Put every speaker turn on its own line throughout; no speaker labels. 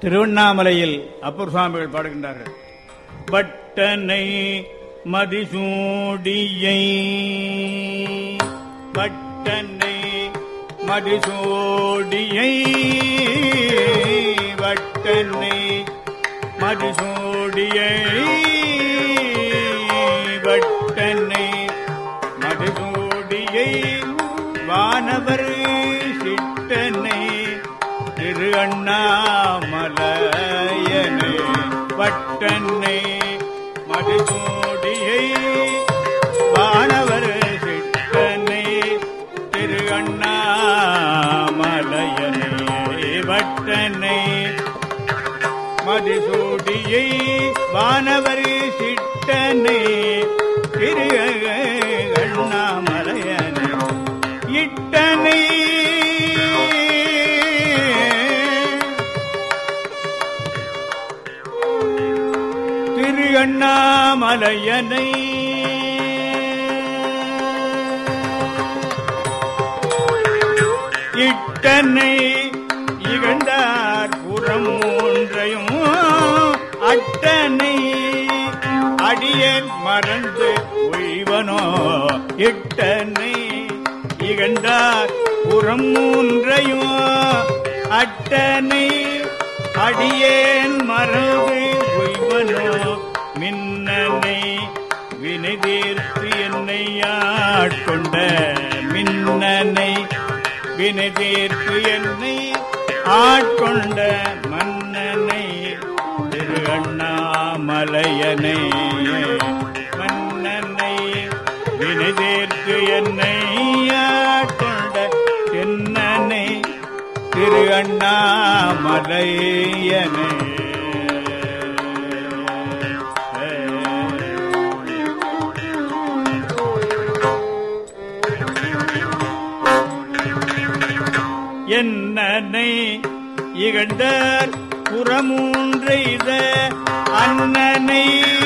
திருவண்ணாமலையில் அப்பர் சுவாமிகள் பாடுகின்றார்கள் பட்டனை மதிசூடியை பட்டனை மதிசூடியை வட்டனை மதிசூடியை வட்டனை மதிசூடியை வானவர் சிட்டனை திரு அண்ணாமலையனே வட்டனை மதிசூடியை வானவர் சிட்டனை திரு அண்ணாமலையனே வட்டனை மதிசூடியை வானவர் சிட்டனை திரு அண்ணாமலையனே இட்டனை திரு அண்ணாமலையனை இட்டனை இகழ்ந்தார் புறம் ஒன்றையும் அட்டனை அடியேன் மறந்து ஒய்வனோ இட்டனை இகழ்ந்தார் புறம் மூன்றையும் அட்டனை அடியேன் மறந்து ஒய்வனோ மின்னனை வினை தீர்த்து என்னை ஆட்கொண்ட மின்னனை வினை தீர்த்து என்னை ஆட்கொண்ட மன்னனை திரு அண்ணாமலையனை மன்னனை வினை தீர்த்து என்னை ஆட்கொண்ட தென்னனை திரு அண்ணாமலையனை என்னனை இகழ்ந்தார் புறமூன்றைத அண்ணனை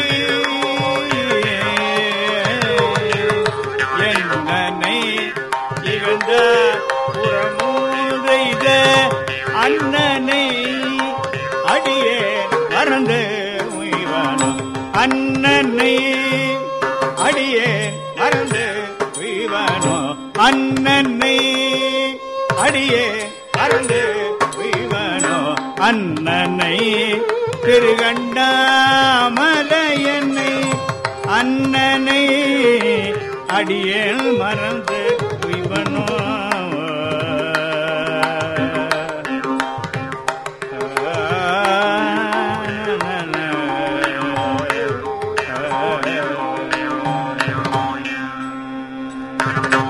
என்னனை இகழ்ந்தார் புறமூன்றைத அண்ணனை அடியே மறந்து உய்வானோ அண்ணனை அடியே மறந்து உய்வானோ அண்ணனை அடியே மறந்து உய்வானோ அண்ணனை திருகண்டாமலையனை அண்ணனை அடியேல் மறந்து உய்வனோ
Thank you.